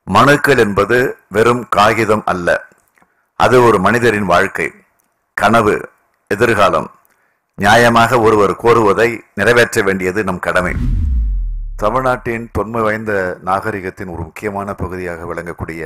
மனுக்கள் என்பது வெறும் காகிதம் அல்ல அது ஒரு மனிதரின் வாழ்க்கை கனவு எதிர்காலம் நியாயமாக ஒருவர் கோருவதை நிறைவேற்ற வேண்டியது நம் கடமை தமிழ்நாட்டின் தொன்மை வாய்ந்த நாகரிகத்தின் ஒரு முக்கியமான பகுதியாக விளங்கக்கூடிய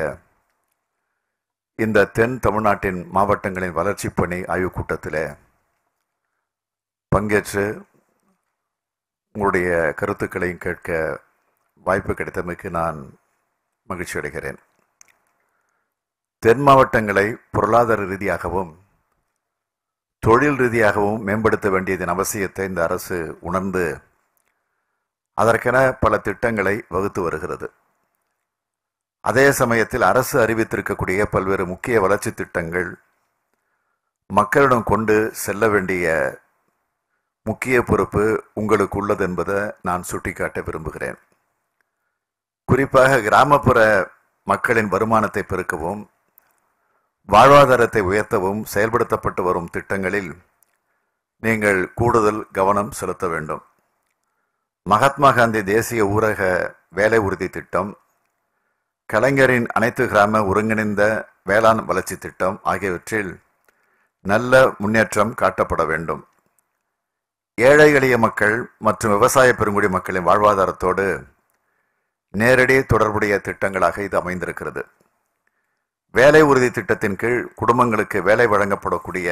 இந்த தென் தமிழ்நாட்டின் மாவட்டங்களின் வளர்ச்சிப் பணி ஆய்வுக் கூட்டத்தில் பங்கேற்று உங்களுடைய கருத்துக்களையும் கேட்க வாய்ப்பு கிடைத்தமைக்கு நான் மகிழ்ச்சி அடைகிறேன் தென் மாவட்டங்களை பொருளாதார ரீதியாகவும் தொழில் ரீதியாகவும் மேம்படுத்த வேண்டியதன் அவசியத்தை இந்த அரசு உணர்ந்து அதற்கென பல திட்டங்களை வகுத்து வருகிறது அதே சமயத்தில் அரசு அறிவித்திருக்கக்கூடிய பல்வேறு முக்கிய வளர்ச்சி திட்டங்கள் மக்களிடம் கொண்டு செல்ல வேண்டிய முக்கிய பொறுப்பு உங்களுக்கு உள்ளது என்பதை நான் சுட்டிக்காட்ட விரும்புகிறேன் குறிப்பாக கிராமப்புற மக்களின் வருமானத்தை பெருக்கவும் வாழ்வாதாரத்தை உயர்த்தவும் செயல்படுத்தப்பட்டு வரும் திட்டங்களில் நீங்கள் கூடுதல் கவனம் செலுத்த வேண்டும் மகாத்மா காந்தி தேசிய ஊரக வேலை உறுதி திட்டம் கலைஞரின் அனைத்து கிராம ஒருங்கிணைந்த வேளாண் வளர்ச்சி திட்டம் ஆகியவற்றில் நல்ல முன்னேற்றம் காட்டப்பட வேண்டும் ஏழை எளிய மக்கள் மற்றும் விவசாய பெருங்குடி மக்களின் வாழ்வாதாரத்தோடு நேரடி தொடர்புடைய திட்டங்களாக இது அமைந்திருக்கிறது வேலை உறுதி திட்டத்தின் கீழ் குடும்பங்களுக்கு வேலை வழங்கப்படக்கூடிய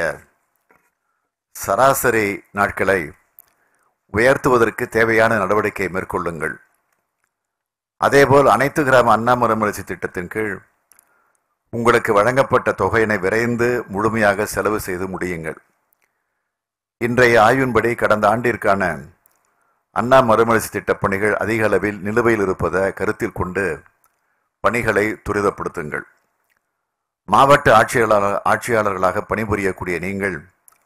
சராசரி நாட்களை உயர்த்துவதற்கு தேவையான நடவடிக்கை மேற்கொள்ளுங்கள் அதேபோல் அனைத்து கிராம அண்ணா மறுமலர்ச்சி திட்டத்தின் கீழ் உங்களுக்கு வழங்கப்பட்ட தொகையினை விரைந்து முழுமையாக செலவு செய்து முடியுங்கள் இன்றைய ஆய்வின்படி கடந்த ஆண்டிற்கான அண்ணா மறுமலர்ச்சி திட்டப் பணிகள் அதிக அளவில் நிலுவையில் இருப்பதை கருத்தில் கொண்டு பணிகளை துரிதப்படுத்துங்கள் மாவட்ட ஆட்சியாளர் ஆட்சியாளர்களாக பணிபுரியக்கூடிய நீங்கள்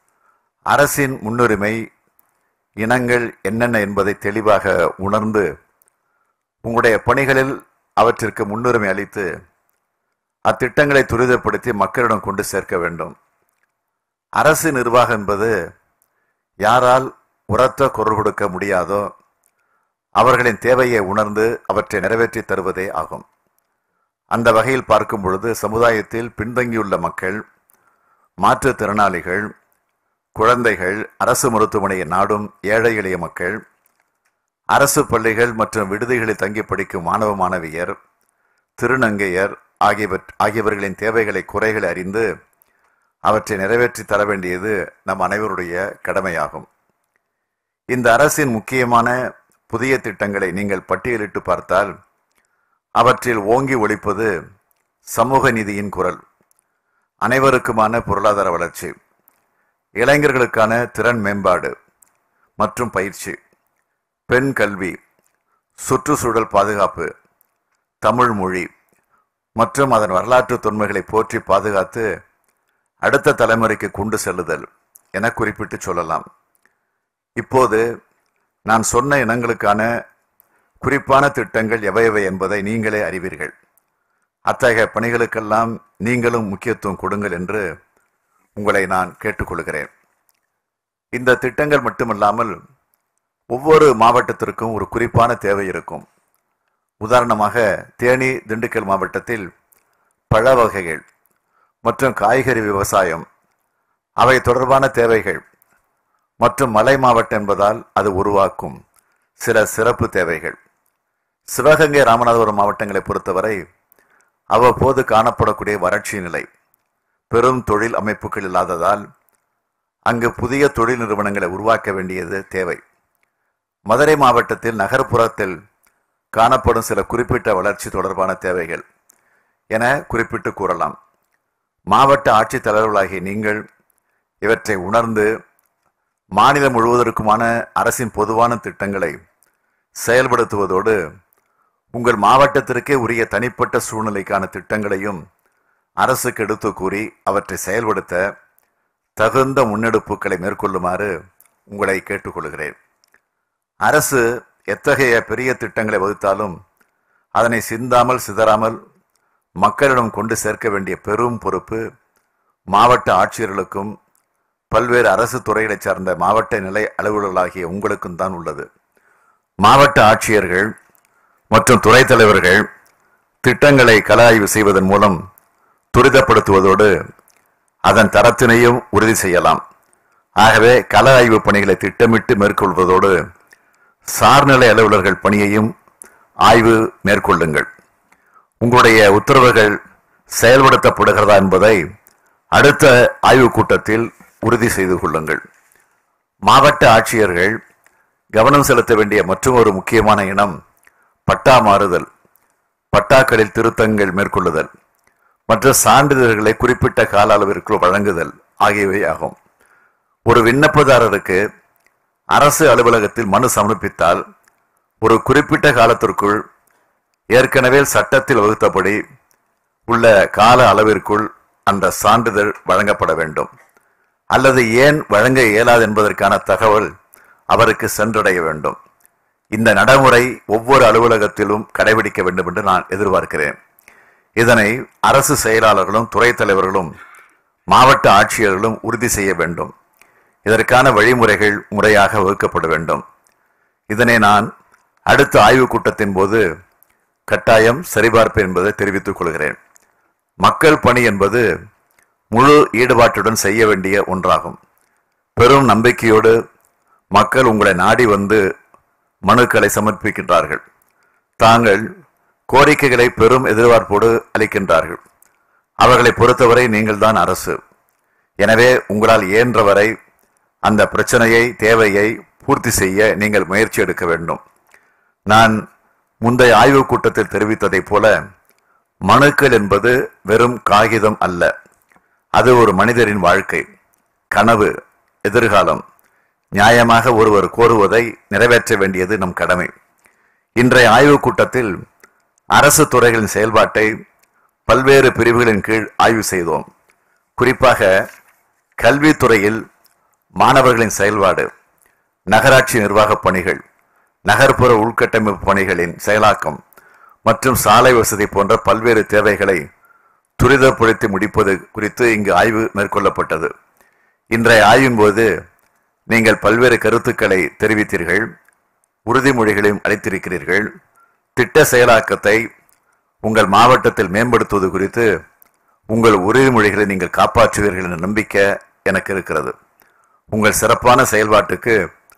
அரசின் முன்னுரிமை இனங்கள் என்னென்ன என்பதை தெளிவாக உணர்ந்து உங்களுடைய பணிகளில் அவற்றிற்கு முன்னுரிமை அளித்து அத்திட்டங்களை துரிதப்படுத்தி மக்களிடம் கொண்டு சேர்க்க வேண்டும் அரசு நிர்வாகம் என்பது யாரால் உரத்த குரல் கொடுக்க முடியாதோ அவர்களின் தேவையை உணர்ந்து அவற்றை நிறைவேற்றி தருவதே ஆகும் அந்த வகையில் பார்க்கும் பொழுது சமுதாயத்தில் பின்தங்கியுள்ள மக்கள் மாற்றுத்திறனாளிகள் குழந்தைகள் அரசு மருத்துவமனையை நாடும் ஏழை எளிய மக்கள் அரசு பள்ளிகள் மற்றும் விடுதிகளில் தங்கி படிக்கும் மாணவ மாணவியர் திருநங்கையர் ஆகியவற் ஆகியவர்களின் தேவைகளை குறைகளை அறிந்து அவற்றை நிறைவேற்றி தர வேண்டியது நம் அனைவருடைய கடமையாகும் இந்த அரசின் முக்கியமான புதிய திட்டங்களை நீங்கள் பட்டியலிட்டு பார்த்தால் அவற்றில் ஓங்கி ஒழிப்பது சமூக நீதியின் குரல் அனைவருக்குமான பொருளாதார வளர்ச்சி இளைஞர்களுக்கான திறன் மேம்பாடு மற்றும் பயிற்சி பெண் கல்வி சுற்றுச்சூழல் பாதுகாப்பு தமிழ் மொழி மற்றும் அதன் வரலாற்று தொன்மைகளை போற்றி பாதுகாத்து அடுத்த தலைமுறைக்கு கொண்டு செல்லுதல் என குறிப்பிட்டு சொல்லலாம் இப்போது நான் சொன்ன இனங்களுக்கான குறிப்பான திட்டங்கள் எவையவை என்பதை நீங்களே அறிவீர்கள் அத்தகைய பணிகளுக்கெல்லாம் நீங்களும் முக்கியத்துவம் கொடுங்கள் என்று உங்களை நான் கேட்டுக்கொள்கிறேன் இந்த திட்டங்கள் மட்டுமல்லாமல் ஒவ்வொரு மாவட்டத்திற்கும் ஒரு குறிப்பான தேவை இருக்கும் உதாரணமாக தேனி திண்டுக்கல் மாவட்டத்தில் பழ வகைகள் மற்றும் காய்கறி விவசாயம் அவை தொடர்பான தேவைகள் மற்றும் மலை மாவட்டம் என்பதால் அது உருவாக்கும் சில சிறப்பு தேவைகள் சிவகங்கை ராமநாதபுரம் மாவட்டங்களை பொறுத்தவரை அவ்வப்போது காணப்படக்கூடிய வறட்சி நிலை பெரும் தொழில் அமைப்புகள் இல்லாததால் அங்கு புதிய தொழில் நிறுவனங்களை உருவாக்க வேண்டியது தேவை மதுரை மாவட்டத்தில் நகர்ப்புறத்தில் காணப்படும் சில குறிப்பிட்ட வளர்ச்சி தொடர்பான தேவைகள் என குறிப்பிட்டு கூறலாம் மாவட்ட ஆட்சித்தலைவர்களாகிய நீங்கள் இவற்றை உணர்ந்து மாநிலம் முழுவதற்குமான அரசின் பொதுவான திட்டங்களை செயல்படுத்துவதோடு உங்கள் மாவட்டத்திற்கே உரிய தனிப்பட்ட சூழ்நிலைக்கான திட்டங்களையும் அரசுக்கு எடுத்து கூறி அவற்றை செயல்படுத்த தகுந்த முன்னெடுப்புகளை மேற்கொள்ளுமாறு உங்களை கேட்டுக்கொள்கிறேன் அரசு எத்தகைய பெரிய திட்டங்களை வகுத்தாலும் அதனை சிந்தாமல் சிதறாமல் மக்களிடம் கொண்டு சேர்க்க வேண்டிய பெரும் பொறுப்பு மாவட்ட ஆட்சியர்களுக்கும் பல்வேறு அரசு துறைகளைச் சார்ந்த மாவட்ட நிலை அலுவலர்களாகிய உங்களுக்கும் தான் உள்ளது மாவட்ட ஆட்சியர்கள் மற்றும் துறை தலைவர்கள் திட்டங்களை கள ஆய்வு செய்வதன் மூலம் துரிதப்படுத்துவதோடு அதன் தரத்தினையும் உறுதி செய்யலாம் ஆகவே கள ஆய்வு பணிகளை திட்டமிட்டு மேற்கொள்வதோடு சார்நிலை அலுவலர்கள் பணியையும் ஆய்வு மேற்கொள்ளுங்கள் உங்களுடைய உத்தரவுகள் செயல்படுத்தப்படுகிறதா என்பதை அடுத்த ஆய்வுக் கூட்டத்தில் உறுதி செய்து கொள்ளுங்கள் மாவட்ட ஆட்சியர்கள் கவனம் செலுத்த வேண்டிய மற்றும் ஒரு முக்கியமான இனம் பட்டா மாறுதல் பட்டாக்களில் திருத்தங்கள் மேற்கொள்ளுதல் மற்ற சான்றிதழ்களை குறிப்பிட்ட கால அளவிற்குள் வழங்குதல் ஆகியவை ஆகும் ஒரு விண்ணப்பதாரருக்கு அரசு அலுவலகத்தில் மனு சமர்ப்பித்தால் ஒரு குறிப்பிட்ட காலத்திற்குள் ஏற்கனவே சட்டத்தில் வகுத்தபடி உள்ள கால அளவிற்குள் அந்த சான்றிதழ் வழங்கப்பட வேண்டும் அல்லது ஏன் வழங்க இயலாது என்பதற்கான தகவல் அவருக்கு சென்றடைய வேண்டும் இந்த நடைமுறை ஒவ்வொரு அலுவலகத்திலும் கடைபிடிக்க வேண்டும் என்று நான் எதிர்பார்க்கிறேன் இதனை அரசு செயலாளர்களும் துறை தலைவர்களும் மாவட்ட ஆட்சியர்களும் உறுதி செய்ய வேண்டும் இதற்கான வழிமுறைகள் முறையாக வகுக்கப்பட வேண்டும் இதனை நான் அடுத்த ஆய்வுக் கூட்டத்தின் போது கட்டாயம் சரிபார்ப்பேன் என்பதை தெரிவித்துக் கொள்கிறேன் மக்கள் பணி என்பது முழு ஈடுபாட்டுடன் செய்ய வேண்டிய ஒன்றாகும் பெரும் நம்பிக்கையோடு மக்கள் உங்களை நாடி வந்து மனுக்களை சமர்ப்பிக்கின்றார்கள் தாங்கள் கோரிக்கைகளை பெரும் எதிர்பார்ப்போடு அளிக்கின்றார்கள் அவர்களை பொறுத்தவரை நீங்கள்தான் அரசு எனவே உங்களால் இயன்றவரை அந்த பிரச்சனையை தேவையை பூர்த்தி செய்ய நீங்கள் முயற்சி எடுக்க வேண்டும் நான் முந்தைய ஆய்வுக் கூட்டத்தில் தெரிவித்ததைப் போல மனுக்கள் என்பது வெறும் காகிதம் அல்ல அது ஒரு மனிதரின் வாழ்க்கை கனவு எதிர்காலம் நியாயமாக ஒருவர் கோருவதை நிறைவேற்ற வேண்டியது நம் கடமை இன்றைய ஆய்வுக் கூட்டத்தில் அரசு துறைகளின் செயல்பாட்டை பல்வேறு பிரிவுகளின் கீழ் ஆய்வு செய்தோம் குறிப்பாக கல்வித்துறையில் மாணவர்களின் செயல்பாடு நகராட்சி நிர்வாகப் பணிகள் நகர்ப்புற உள்கட்டமைப்பு பணிகளின் செயலாக்கம் மற்றும் சாலை வசதி போன்ற பல்வேறு தேவைகளை துரிதப்படுத்தி முடிப்பது குறித்து இங்கு ஆய்வு மேற்கொள்ளப்பட்டது இன்றைய ஆய்வின் போது நீங்கள் பல்வேறு கருத்துக்களை தெரிவித்தீர்கள் உறுதிமொழிகளையும் அளித்திருக்கிறீர்கள் திட்ட செயலாக்கத்தை உங்கள் மாவட்டத்தில் மேம்படுத்துவது குறித்து உங்கள் உறுதிமொழிகளை நீங்கள் காப்பாற்றுவீர்கள் என்ற நம்பிக்கை எனக்கு இருக்கிறது உங்கள் சிறப்பான செயல்பாட்டுக்கு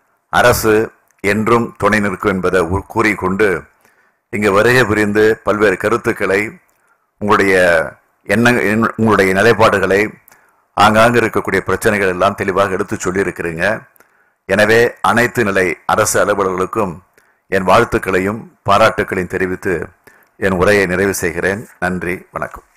அரசு என்றும் துணை நிற்கும் என்பதை உ- கூறிக்கொண்டு இங்கு வருகை புரிந்து பல்வேறு கருத்துக்களை உங்களுடைய எண்ண எண்ண- உங்களுடைய நிலைப்பாடுகளை ஆங்காங்கு இருக்கக்கூடிய பிரச்சனைகள் எல்லாம் தெளிவாக எடுத்து சொல்லியிருக்கிறீங்க எனவே அனைத்து நிலை அரசு அலுவலர்களுக்கும் என் வாழ்த்துக்களையும் பாராட்டுக்களையும் தெரிவித்து என் உரையை நிறைவு செய்கிறேன் நன்றி வணக்கம்